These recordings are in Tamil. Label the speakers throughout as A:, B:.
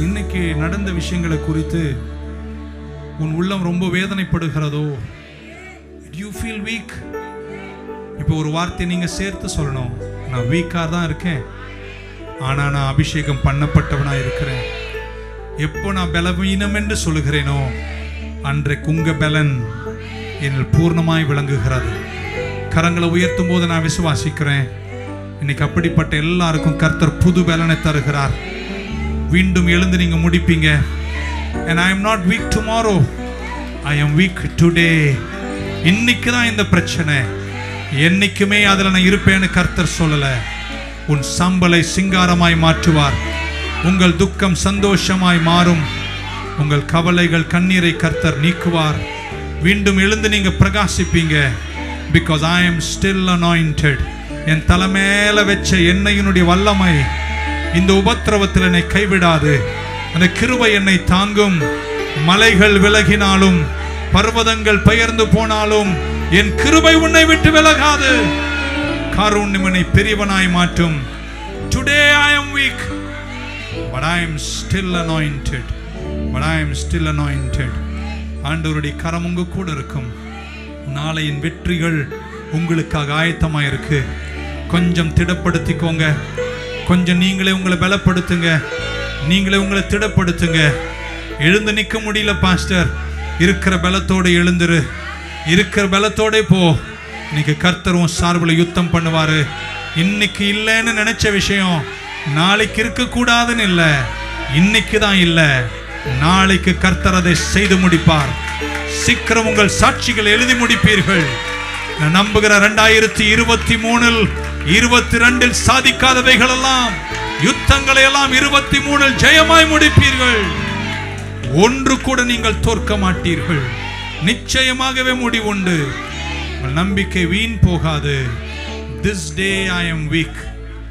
A: இன்னைக்கு நடந்த விஷயங்களை குறித்து உன் உள்ளம் ரொம்ப வேதனைப்படுகிறதோ யூ ஃபீல் வீக் இப்போ ஒரு வார்த்தை நீங்க சேர்த்து சொல்லணும் நான் வீக்காக தான் இருக்கேன் ஆனா நான் அபிஷேகம் பண்ணப்பட்டவனா இருக்கிறேன் எப்போ நான் பலவீனம் என்று சொல்லுகிறேனோ அன்றைக்கு உங்க பலன் என்னில் பூர்ணமாய் விளங்குகிறது கரங்களை உயர்த்தும் போது நான் விசுவாசிக்கிறேன் இன்னைக்கு அப்படிப்பட்ட எல்லாருக்கும் கர்த்தர் புது பலனை தருகிறார் மீண்டும் எழுந்து நீங்க முடிப்பீங்க and i am not weak tomorrow i am weak today இன்னைக்கு தான் இந்த பிரச்சனை என்னைக்குமே அதுல நான் இருப்பேன்னு கர்த்தர் சொல்லல உன் சம்பலை சிங்காரமாய் மாற்றுவார் உங்கள் துக்கம் சந்தோஷமாய் மாறும் உங்கள் கவலைகள் கண்ணீரை கர்த்தர் நீக்குவார் மீண்டும் எழுந்து நீங்க பிரகாசிப்பீங்க because I am still anointed என் தலைமையில வச்ச எண்ணெயினுடைய வல்லமை இந்த உபத்திரவத்தில் என்னை கைவிடாது அந்த கிருபை என்னை தாங்கும் மலைகள் விலகினாலும் பர்வதங்கள் பெயர்ந்து போனாலும் என் கிருபை உன்னை விட்டு விலகாது காரூண்யம் என்னை பெரியவனாய் மாற்றும் today I am weak but I am still anointed but I am still anointed ஆண்டவருடைய கரம் உங்க கூட இருக்கும் நாளையின் வெற்றிகள் உங்களுக்காக ஆயத்தமாக இருக்கு கொஞ்சம் திடப்படுத்திக்கோங்க கொஞ்சம் நீங்களே உங்களை பலப்படுத்துங்க நீங்களே உங்களை திடப்படுத்துங்க எழுந்து நிற்க முடியல பாஸ்டர் இருக்கிற பலத்தோட எழுந்துரு இருக்கிற பலத்தோட போ இன்னைக்கு கர்த்தர் உன் சார்பில் யுத்தம் பண்ணுவாரு இன்னைக்கு இல்லைன்னு நினைச்ச விஷயம் நாளைக்கு இருக்கக்கூடாதுன்னு இல்லை இன்னைக்கு தான் இல்லை நாளைக்கு கர்த்தர் அதை செய்து முடிப்பார் சீக்கிரம் உங்கள் சாட்சிகள் எழுதி முடிப்பீர்கள் நான் நம்புகிற ரெண்டாயிரத்தி இருபத்தி மூணில் இருபத்தி ரெண்டில் சாதிக்காதவைகள் எல்லாம் யுத்தங்களை எல்லாம் இருபத்தி மூணில் ஜெயமாய் முடிப்பீர்கள் ஒன்று கூட நீங்கள் தோற்க மாட்டீர்கள் நிச்சயமாகவே முடிவுண்டு உங்கள் நம்பிக்கை வீண் போகாது this day I am weak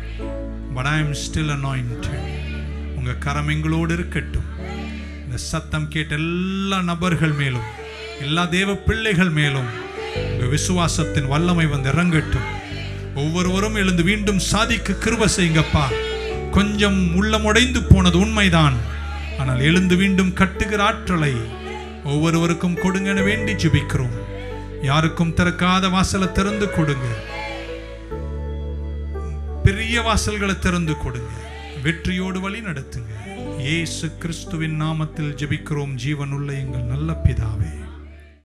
A: but I am still anointed உங்க கரம் எங்களோடு இருக்கட்டும் இந்த சத்தம் கேட்ட எல்லா நபர்கள் மேலும் எல்லா தேவ பிள்ளைகள் மேலும் உங்க விசுவாசத்தின் வல்லமை வந்து இறங்கட்டும் ஒவ்வொருவரும் எழுந்து மீண்டும் சாதிக்க கிருப செய்யுங்கப்பா கொஞ்சம் உள்ளம் உடைந்து போனது உண்மைதான் ஆனால் எழுந்து மீண்டும் கட்டுகிற ஆற்றலை ஒவ்வொருவருக்கும் கொடுங்கன்னு வேண்டி ஜெபிக்கிறோம் யாருக்கும் திறக்காத வாசலை திறந்து கொடுங்க பெரிய வாசல்களை திறந்து கொடுங்க வெற்றியோடு வழி நடத்துங்க இயேசு கிறிஸ்துவின் நாமத்தில் ஜெபிக்கிறோம் ஜீவனுள்ள எங்கள் நல்ல பிதாவே